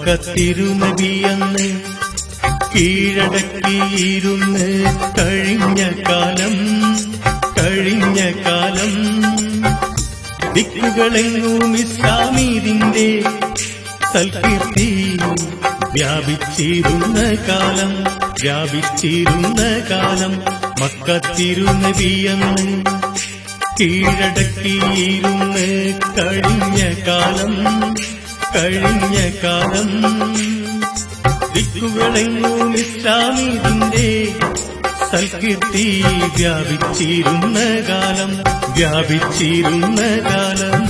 മക്കത്തിരുനബിയെന്ന് കീഴടക്കിയിരുന്ന് കഴിഞ്ഞ കാലം കഴിഞ്ഞ കാലം ദിക്കുകളെങ്ങും ഇസ്ലാമീതിന്റെ സൽകീർത്തി വ്യാപിച്ചിരുന്ന കാലം വ്യാപിച്ചിരുന്ന കാലം മക്കത്തിരുനബിയെന്ന് കീഴടക്കിയിരുന്ന് കഴിഞ്ഞ കാലം കഴിഞ്ഞ കാലം ദിക്കുകളെങ്ങും ഇസ്ലാമീതിന്റെ സൽകീർത്തി വ്യാപിച്ചിരുന്ന കാലം വ്യാപിച്ചിരുന്ന കാലം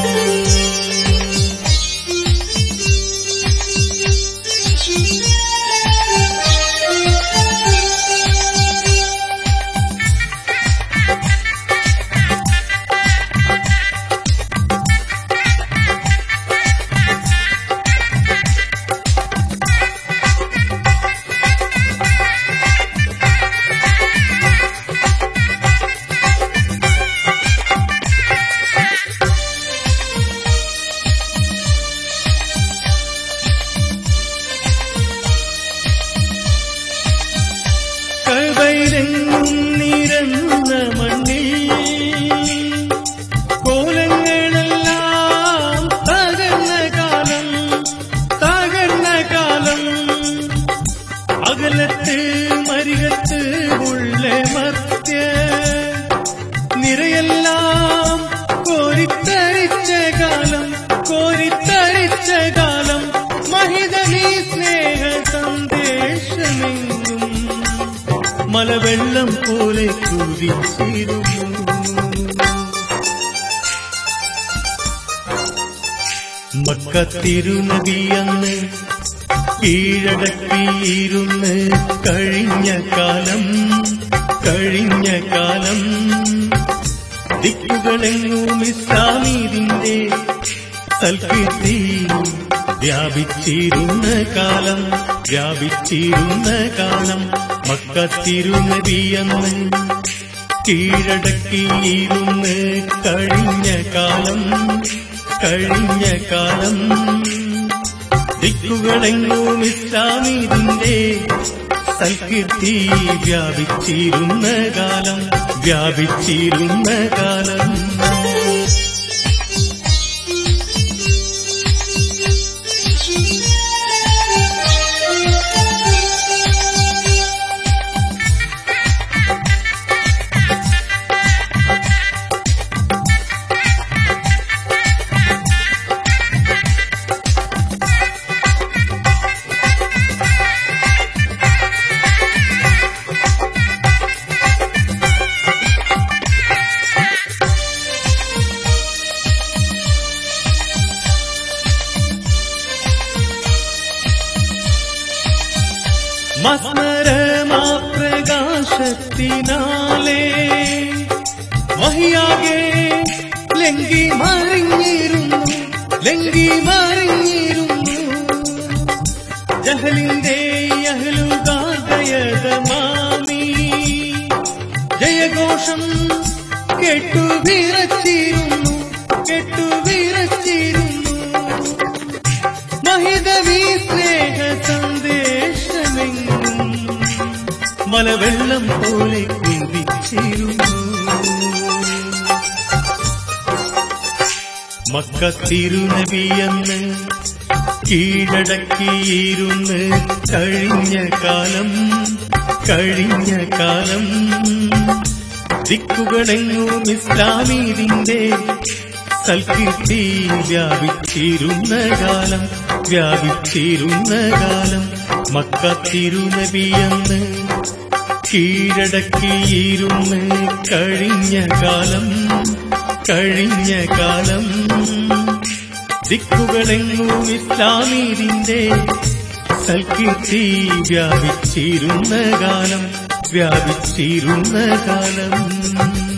കൈവൈരെങ്ങും നിരന്ന മണ്ണിൽ കോലങ്ങളെല്ലാം തകർന്ന കാലം തകർന്ന കാലം അകലത്ത് മരികത്ത് ഉള്ള മർത്യ നിരയെല്ലാം കോരിത്തരിച്ച കാലം കോരിത്തരിച്ച കാലം മഹിതനീ സ്നേഹ സന്ദേശമെങ്കും മലവെള്ളം പോലെ കുതിച്ചിരുന്നു മക്കത്തിരുനബിയെന്ന് കീഴടക്കിയിരുന്ന് കഴിഞ്ഞ കാലം കഴിഞ്ഞ കാലം ദിക്കുകളെങ്ങും ഇസ്ലാമീതിന്റെ സൽകീർത്തി വ്യാപിച്ചിരുന്ന കാലം വ്യാപിച്ചിരുന്ന കാലം മക്കത്തിരുനബിയെന്ന് കീഴടക്കിയിരുന്ന് കഴിഞ്ഞ കാലം കഴിഞ്ഞ കാലം ദിക്കുകളെങ്ങും ഇസ്ലാമീതിന്റെ സൽകീർത്തി വ്യാപിച്ചിരുന്ന കാലം വ്യാപിച്ചിരുന്ന കാലം മസ്മരമാ പ്രകാശത്തിനാലേ വഹിയാകെ ലങ്കി മറിഞ്ഞിരുന്നു ലങ്കി മറിഞ്ഞിരുന്നു ജഹലിന്റെ അഹലുകാകയത മാമി ജയഘോഷം കേട്ടു വിറച്ചിരുന്നു കേട്ടു വിറച്ചിരുന്നു മഹിതവി സ്നേഹ സന്ദേശമെങ്ങും മലവെള്ളം പോലെ കുതിച്ചിരുന്നു മക്കത്തിരുനബിയെന്ന് കീഴടക്കിയിരുന്ന് കഴിഞ്ഞ കാലം കഴിഞ്ഞ കാലം ദിക്കുകളെങ്ങും ഇസ്ലാമീതിന്റെ സൽകീർത്തി വ്യാപിച്ചിരുന്ന കാലം വ്യാപിച്ചിരുന്ന കാലം മക്കത്തിരുനബിയെന്ന് കീഴടക്കിയിരുന്ന് കഴിഞ്ഞ കാലം കഴിഞ്ഞ കാലം ദിക്കുകളെങ്ങും ഇസ്ലാമീതിന്റെ സൽകീർത്തി വ്യാപിച്ചിരുന്ന കാലം വ്യാപിച്ചിരുന്ന കാലം